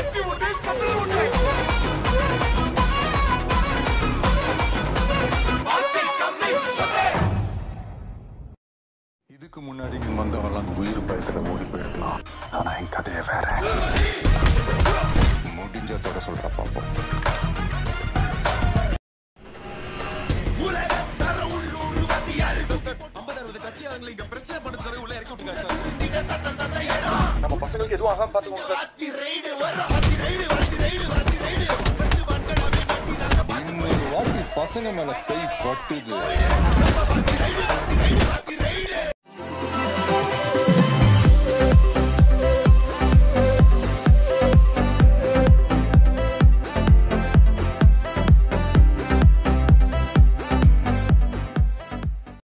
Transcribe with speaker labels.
Speaker 1: இதுக்கு முன்னாடி இங்க வந்தவெல்லாம் உயிர் பயத்துல ஓடி போயிருக்கலாம் ஆனா என் கதையை வேற முடிஞ்சதோட சொல்ற பாப்போம் நம்ம பசங்களுக்கு எதுவும் ஆகாம பாத்துக்கோங்க சார் இன்னொரு வாட்டி பசங்க மேல கை பட்டுது